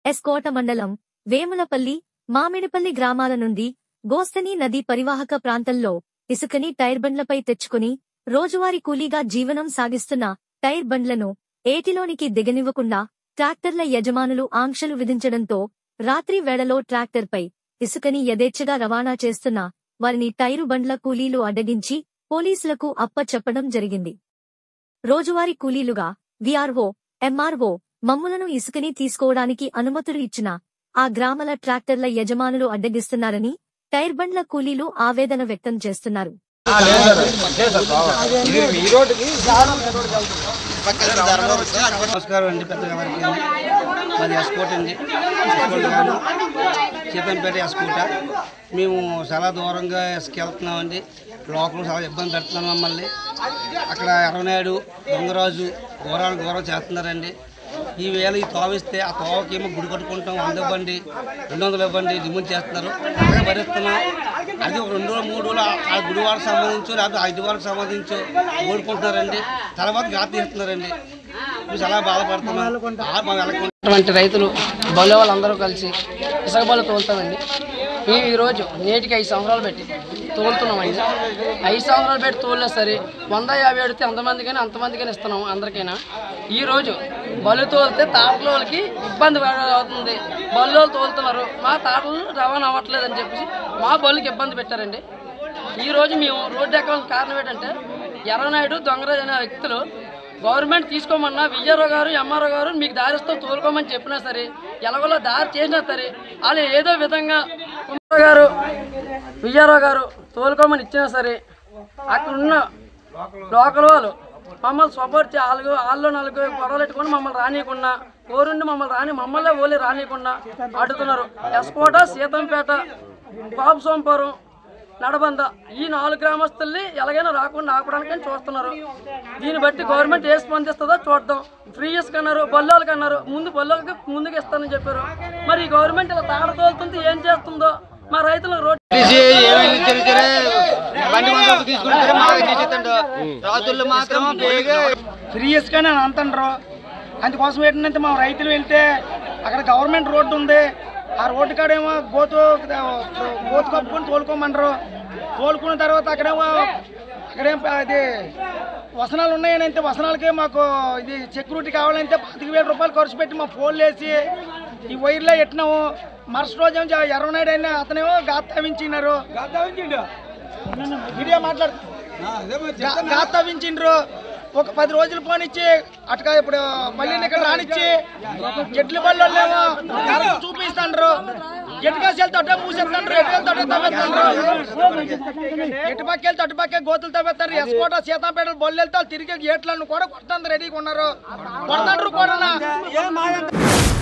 ఎస్కోట మండలం వేములపల్లి మామిడిపల్లి గ్రామాల నుండి గోస్తని నది పరివాహక ప్రాంతంలో ఇసుకని టైర్ బండ్లపై తెచ్చుకుని రోజువారీ కూలీగా జీవనం సాగిస్తున్న టైర్ బండ్లను ఏటిలోనికి దిగనివ్వకుండా ట్రాక్టర్ల యజమానులు ఆంక్షలు విధించడంతో రాత్రి వేళలో ట్రాక్టర్పై ఇసుకని యథేచ్ఛగా రవాణా చేస్తున్న వారిని టైరు బండ్ల కూలీలు అడ్డగించి పోలీసులకు అప్పచెప్పడం జరిగింది రోజువారీ కూలీలుగా విఆర్ఓ ఎంఆర్ఓ మమ్ములను ఇసుకని తీసుకోవడానికి అనుమతులు ఇచ్చిన ఆ గ్రామాల ట్రాక్టర్ల యజమానులు అడ్డగిస్తున్నారని టైర్ బండ్ల కూలీలు ఆవేదన వ్యక్తం చేస్తున్నారు నమస్కారం అండి పెద్ద గారికి మాది ఎస్కోట్ అండి ఎస్కోట్ గాను సీతంపేట ఎస్కోట మేము చాలా దూరంగా ఎస్కి వెళ్తున్నామండి లోకల్ చాలా ఇబ్బంది పెడుతున్నాం మమ్మల్ని అక్కడ ఎర్రనాయుడు దొంగరాజు ఘోరాన్ని ఘోరం చేస్తున్నారండి ఈ వేళ ఈ తోవిస్తే ఆ తోవకేమో గుడి కట్టుకుంటాం వంద ఇవ్వండి రెండు వందలు ఇవ్వండి రిమూవ్ చేస్తున్నారు అలాగే భరిస్తున్నాం అది ఒక రెండు రోజులు మూడు రోజులు ఆ- ఆ గుడి వారికి సంబంధించో లేకపోతే ఐదు వారికి సంబంధించో ఓడుకుంటున్నారండి తర్వాత గా తీస్తున్నారండి మేము చాలా బాధపడుతున్నాం ఆ మా వెనక అటువంటి రైతులు బలో వాళ్ళందరూ కలిసి ఇసుక బళ్ళు తోలుతామండి మేము ఈరోజు నేటికి ఐదు సంవత్సరాలు పెట్టి తోలుతున్నామండి ఐదు సంవత్సరాలు పెట్టి తోలినా సరే వంద యాభై అడిగితే అంతమందికైనా అంతమందికైనా ఇస్తున్నాం అందరికైనా ఈరోజు బళ్ళు తోలితే తాటల వాళ్ళకి ఇబ్బంది పడ- అవుతుంది బళ్ళు వాళ్ళు తోలుతున్నారు మా తాటలు రవాణా అవ్వట్లేదు అని చెప్పేసి మా బళ్ళుకి ఇబ్బంది పెట్టారండి ఈ రోజు మేము రోడ్డు ఎక్కడానికి కారణం ఏంటంటే ఎర్రనాయుడు దొంగరాజు అనే వ్యక్తులు గవర్నమెంట్ తీసుకోమన్నా విజయరావు గారు ఎంఆర్ఓ గారు మీకు దారిస్తూ తోలుకోమని చెప్పినా సరే ఎలాగోలా దారి చేసినా సరే వాళ్ళు ఏదో విధంగా కుమార్ గారు విజయరావు గారు తోలుకోమని ఇచ్చినా సరే అక్కడ ఉన్న లోకల్ వాళ్ళు మమ్మల్ని సపోర్ట్ చే వాళ్ళు వాళ్ళు నలుగురు గొడవలు పెట్టుకొని మమ్మల్ని రానియకుండా కోరుండి మమ్మల్ని రాని మమ్మల్ని ఓలి రానియకుండా అడుగుతున్నారు ఎస్కోట సీతంపేట బాబు సోంపురం నడబంద ఈ నాలుగు గ్రామస్తుల్ని ఎలాగైనా రాకుండా ఆపడానికని చూస్తున్నారు దీన్ని బట్టి గవర్నమెంట్ ఏ స్పందిస్తుందో చూద్దాం ఫ్రీ ఇసుక అన్నారు బల్లోళ్ళకి అన్నారు ముందు బల్లోళ్ళకి ముందుకు ఇస్తానని చెప్పారు మరి ఈ గవర్నమెంట్ ఇలా తాడ తోలుతుంది ఏం చేస్తుందో మా రైతులకు రోడ్డు రాత్రులు మాత్రం బేగా ఫ్రీ ఇసుకని అని అంటుండ్రు అందుకోసం ఏంటంటే మా రైతులు వెళ్తే అక్కడ గవర్నమెంట్ రోడ్డు ఉంది ఆ రోడ్డు కాడేమో గోతు గోతు కప్పుకొని తోలుకోమంటారు తోలుకున్న తర్వాత అక్కడేమో అక్కడేం ప- ఇది వసనాలు ఉన్నాయని అంటే వసనాలకే మాకు ఇది సెక్యూరిటీ కావాలంటే పాతిక వేల రూపాయలు ఖర్చు పెట్టి మా ఫోన్లు వేసి ఈ వైర్లో ఎట్టినాము మరుసటి రోజు ఏమో ఎర్రనాయుడు అయినా అతనేమో గాత్తావించినారు మీడియా మాట్లాడు గాత్తావించిండ్రు ఒక పది రోజులు పోనిచ్చి అటుగా ఇప్పుడు మళ్ళీ ఇక్కడ రానిచ్చి ఎడ్ల బళ్ళేమో కరెక్ట్ చూపిస్తాండ్రు ఎటుకాసి వెళ్తే అటే మూసేస్తాండ్రు ఎటు వెళ్తే అటే తవ్వేస్తాండ్రు ఎటు పక్క వెళ్తే అటు పక్క గోతులు తవ్వేస్తారు ఎస్కోట సీతాపేటలు బొల్లు వెళ్తే వాళ్ళు తిరిగి ఏట్లను కూడా కొట్టడానికి రెడీగా ఉన్నారు కొడతాండ్రు కూడా